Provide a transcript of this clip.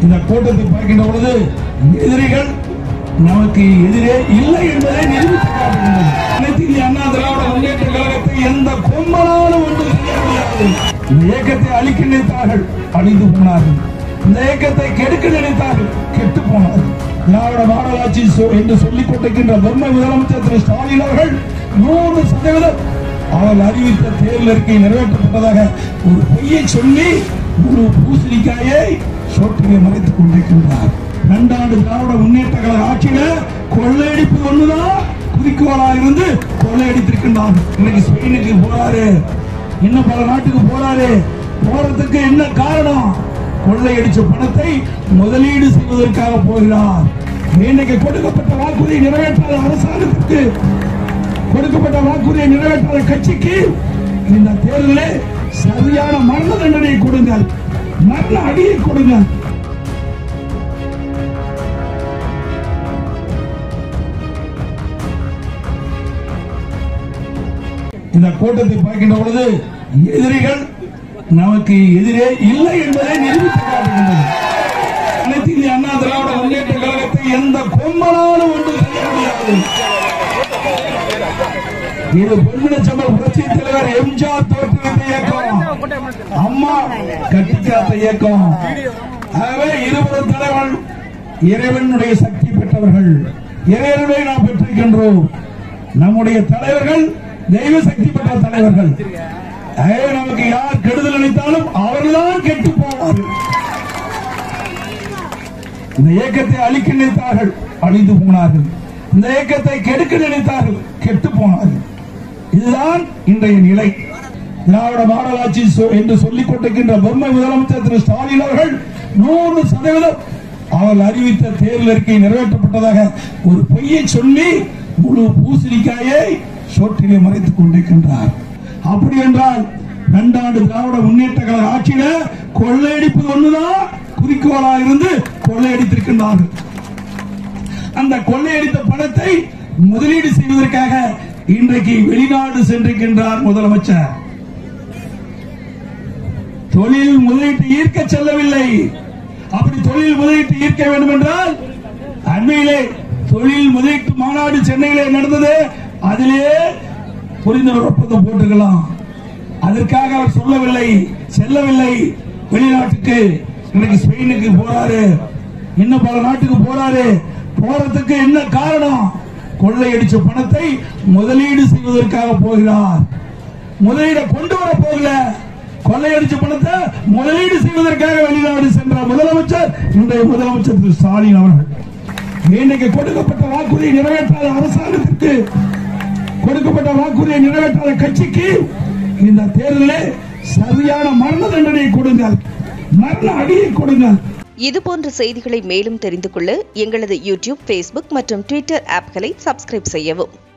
இந்த கூட்டத்தை பார்க்கின்ற பொழுது எதிரிகள் நமக்கு எதிரே இல்லை என்பதை நிரூபித்து காட்டுகின்றது அனைத்து இந்திய அண்ணா திராவிட முன்னேற்ற கழகத்தை எந்த கொம்பனாலும் ஒன்று செய்ய முடியாது இந்த இயக்கத்தை அழிக்க நினைத்தார்கள் அழிந்து போனார்கள் இந்த இயக்கத்தை கெடுக்க நினைத்தார்கள் கெட்டு போனார்கள் திராவிட மாடலாட்சி சொ- என்று சொல்லிக் கொண்டிருக்கின்ற பொம்மை முதலமைச்சர் திரு ஸ்டாலின் அவர்கள் நூறு சதவீதம் அவர்கள் அறிவித்த தேர்தல் அறிக்கை நிறைவேற்றப்பட்டதாக ஒரு பொய்யை சொல்லி முழு பூசணிக்காயை சோற்றிலே மறைத்துக் கொண்டிருக்கின்றார் இரண்டாண்டு திராவிட முன்னேற்ற கழக ஆட்சியில கொள்ளையடிப்பு ஒண்ணுதான் குறிக்கோளா இருந்து கொள்ளையடித்திருக்கின்றார் இன்னைக்கு ஸ்பெயினுக்கு போறாரு இன்னும் பல நாட்டுக்கு போறாரு போறதுக்கு என்ன காரணம் கொள்ளையடிச்ச பணத்தை முதலீடு செய்வதற்காக போகிறார் இன்னைக்கு கொடுக்கப்பட்ட வாக்குறுதி நிறைவேற்றாத அரசாங்கத்துக்கு கொடுக்கப்பட்ட வாக்குறுதியை நிறைவேற்றாத கட்சிக்கு இந்த தேர்தலில் சரியான மரண தண்டனையை கொடுங்கள் மரண அடியை கொடுங்கள் இந்த கூட்டத்தை பார்க்கின்ற பொழுது எதிரிகள் நமக்கு எதிரே இல்லை என்பதை நிரூபித்து காட்டுகின்றது அனைத்து இந்திய அண்ணா திராவிட முன்னேற்ற கழகத்தை எந்த கொம்பனாலும் ஒன்று செய்ய முடியாது இது பொன்மனச்சம்பல் புரட்சி தலைவர் எம்ஜிஆர் தோற்றுவித்த இயக்கம் அம்மா கட்டிக்காத்த இயக்கம் ஆகவே இருவர் தலைவன் இறைவனுடைய சக்தி பெற்றவர்கள் இறைவனை நாம் பெற்றிருக்கின்றோம் நம்முடைய தலைவர்கள் தெய்வ சக்தி பெற்ற தலைவர்கள் ஆகவே நமக்கு யார் கெடுதல் நினைத்தாலும் அவர்கள்தான் கெட்டு போவார்கள் இந்த இயக்கத்தை அழிக்க நினைத்தார்கள் அழிந்து போனார்கள் இந்த இயக்கத்தை கெடுக்க நினைத்தார்கள் கெட்டு போனார்கள் இதுதான் இன்றைய நிலை திராவிட மாடலாட்சி சொ- என்று சொல்லிக் கொண்டிருக்கின்ற பொம்மை முதலமைச்சர் திரு ஸ்டாலின் அவர்கள் நூறு சதவீதம் அவர்கள் அறிவித்த தேர்தல் அறிக்கை நிறைவேற்றப்பட்டதாக ஒரு பொய்யை சொல்லி முழு பூசணிக்காயை சோற்றிலே மறைத்துக் கொண்டிருக்கின்றார் அப்படி என்றால் இரண்டாண்டு திராவிட முன்னேற்ற கழக ஆட்சியில கொள்ளையடிப்பு ஒண்ணுதான் குறிக்கோளா இருந்து கொள்ளையடித்திருக்கின்றார்கள் அந்த கொள்ளையடித்த பணத்தை முதலீடு செய்வதற்காக இன்றைக்கு வெளிநாடு சென்றிருக்கின்றார் முதலமைச்சர் தொழில் முதலீட்டு ஈர்க்க செல்லவில்லை அப்படி தொழில் முதலீட்டு ஈர்க்க வேண்டும் என்றால் அண்மையிலே தொழில் முதலீட்டு மாநாடு சென்னையிலே நடந்தது அதிலே புரிந்துணர்வு ஒப்பந்தம் போட்டுக்கலாம் அதற்காக அவர் சொல்லவில்லை செல்லவில்லை வெளிநாட்டுக்கு இன்னைக்கு ஸ்பெயினுக்கு போறாரு இன்னும் பல நாட்டுக்கு போறாரு போறதுக்கு என்ன காரணம் கொள்ளையடிச்ச பணத்தை முதலீடு செய்வதற்காக போகிறார் முதலீட கொண்டு வர போகல கொள்ளையடிச்ச பணத்தை முதலீடு செய்வதற்காக வெளிநாடு சென்ற முதலமைச்சர் இன்றைய முதலமைச்சர் திரு ஸ்டாலின் அவர்கள் இன்னைக்கு கொடுக்கப்பட்ட வாக்குறுதியை நிறைவேற்றாத அரசாங்கத்திற்கு கொடுக்கப்பட்ட வாக்குறுதியை நிறைவேற்றாத கட்சிக்கு இந்த தேர்தலில் சரியான மரண தண்டனையை கொடுங்கள் மரண அடியை கொடுங்கள் இதுபோன்ற செய்திகளை மேலும் தெரிந்து கொள்ள எங்களது யூடியூப் ஃபேஸ்புக் மற்றும் ட்விட்டர் ஆப்களை சப்ஸ்கிரைப் செய்யவும்